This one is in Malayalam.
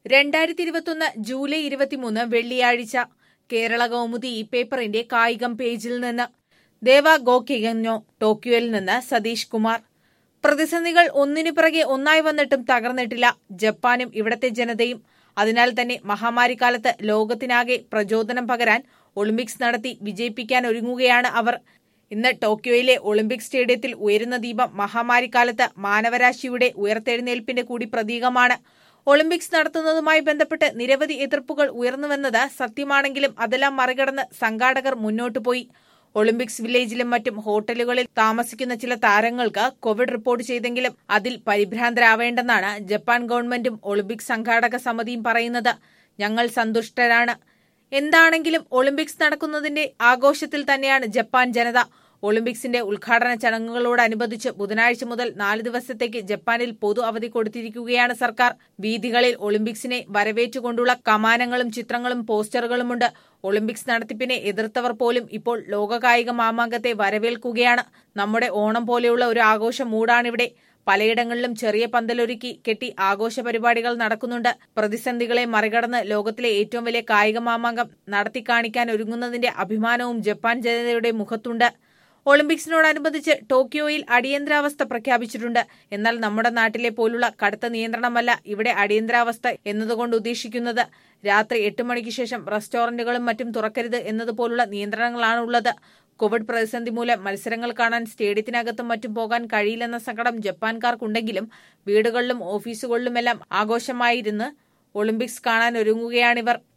രണ്ടായിരത്തി ഇരുപത്തൊന്ന് ജൂലൈ ഇരുപത്തിമൂന്ന് വെള്ളിയാഴ്ച കേരള കൗമുദി ഈ പേപ്പറിന്റെ കായികം പേജിൽ നിന്ന് ദേവ ഗോക്കിഗഞ്ഞോ ടോക്കിയോയിൽ നിന്ന് സതീഷ് കുമാർ പ്രതിസന്ധികൾ ഒന്നിനു പിറകെ ഒന്നായി വന്നിട്ടും തകർന്നിട്ടില്ല ജപ്പാനും ഇവിടത്തെ ജനതയും അതിനാൽ തന്നെ മഹാമാരിക്കാലത്ത് ലോകത്തിനാകെ പ്രചോദനം പകരാൻ ഒളിമ്പിക്സ് നടത്തി വിജയിപ്പിക്കാൻ ഒരുങ്ങുകയാണ് അവർ ഇന്ന് ടോക്കിയോയിലെ ഒളിമ്പിക് സ്റ്റേഡിയത്തിൽ ഉയരുന്ന ദീപം മഹാമാരിക്കാലത്ത് മാനവരാശിയുടെ ഉയർത്തെഴുന്നേൽപ്പിന്റെ കൂടി പ്രതീകമാണ് ഒളിമ്പിക്സ് നടത്തുന്നതുമായി ബന്ധപ്പെട്ട് നിരവധി എതിർപ്പുകൾ ഉയർന്നുവെന്നത് സത്യമാണെങ്കിലും അതെല്ലാം മറികടന്ന് സംഘാടകർ മുന്നോട്ടു പോയി ഒളിമ്പിക്സ് വില്ലേജിലും മറ്റും ഹോട്ടലുകളിൽ താമസിക്കുന്ന ചില താരങ്ങൾക്ക് കോവിഡ് റിപ്പോർട്ട് ചെയ്തെങ്കിലും അതിൽ പരിഭ്രാന്തരാവേണ്ടെന്നാണ് ജപ്പാൻ ഗവൺമെന്റും ഒളിമ്പിക്സ് സംഘാടക സമിതിയും പറയുന്നത് ഞങ്ങൾ സന്തുഷ്ടരാണ് എന്താണെങ്കിലും ഒളിമ്പിക്സ് നടക്കുന്നതിന്റെ ആഘോഷത്തിൽ തന്നെയാണ് ജപ്പാൻ ജനത ഒളിമ്പിക്സിന്റെ ഉദ്ഘാടന ചടങ്ങുകളോടനുബന്ധിച്ച് ബുധനാഴ്ച മുതൽ നാല് ദിവസത്തേക്ക് ജപ്പാനിൽ പൊതു അവധി കൊടുത്തിരിക്കുകയാണ് സർക്കാർ വീഥികളിൽ ഒളിമ്പിക്സിനെ വരവേറ്റുകൊണ്ടുള്ള കമാനങ്ങളും ചിത്രങ്ങളും പോസ്റ്ററുകളുമുണ്ട് ഒളിമ്പിക്സ് നടത്തിപ്പിനെ എതിർത്തവർ പോലും ഇപ്പോൾ ലോകകായിക മാമാങ്കത്തെ വരവേൽക്കുകയാണ് നമ്മുടെ ഓണം പോലെയുള്ള ഒരു ആഘോഷ മൂടാണിവിടെ പലയിടങ്ങളിലും ചെറിയ പന്തലൊരുക്കി കെട്ടി ആഘോഷ പരിപാടികൾ നടക്കുന്നുണ്ട് പ്രതിസന്ധികളെ മറികടന്ന് ലോകത്തിലെ ഏറ്റവും വലിയ കായിക മാമാങ്കം നടത്തിക്കാണിക്കാൻ ഒരുങ്ങുന്നതിന്റെ അഭിമാനവും ജപ്പാൻ ജനതയുടെ മുഖത്തുണ്ട് ഒളിമ്പിക്സിനോടനുബന്ധിച്ച് ടോക്കിയോയിൽ അടിയന്തരാവസ്ഥ പ്രഖ്യാപിച്ചിട്ടുണ്ട് എന്നാൽ നമ്മുടെ നാട്ടിലെ പോലുള്ള കടുത്ത നിയന്ത്രണമല്ല ഇവിടെ അടിയന്തരാവസ്ഥ എന്നതുകൊണ്ട് ഉദ്ദേശിക്കുന്നത് രാത്രി എട്ട് മണിക്ക് ശേഷം റെസ്റ്റോറന്റുകളും മറ്റും തുറക്കരുത് എന്നതുപോലുള്ള നിയന്ത്രണങ്ങളാണുള്ളത് കോവിഡ് പ്രതിസന്ധി മൂലം മത്സരങ്ങൾ കാണാൻ സ്റ്റേഡിയത്തിനകത്തും മറ്റും പോകാൻ കഴിയില്ലെന്ന സങ്കടം ജപ്പാൻകാർക്കുണ്ടെങ്കിലും വീടുകളിലും ഓഫീസുകളിലുമെല്ലാം ആഘോഷമായിരുന്ന് ഒളിമ്പിക്സ് കാണാൻ ഒരുങ്ങുകയാണിവർ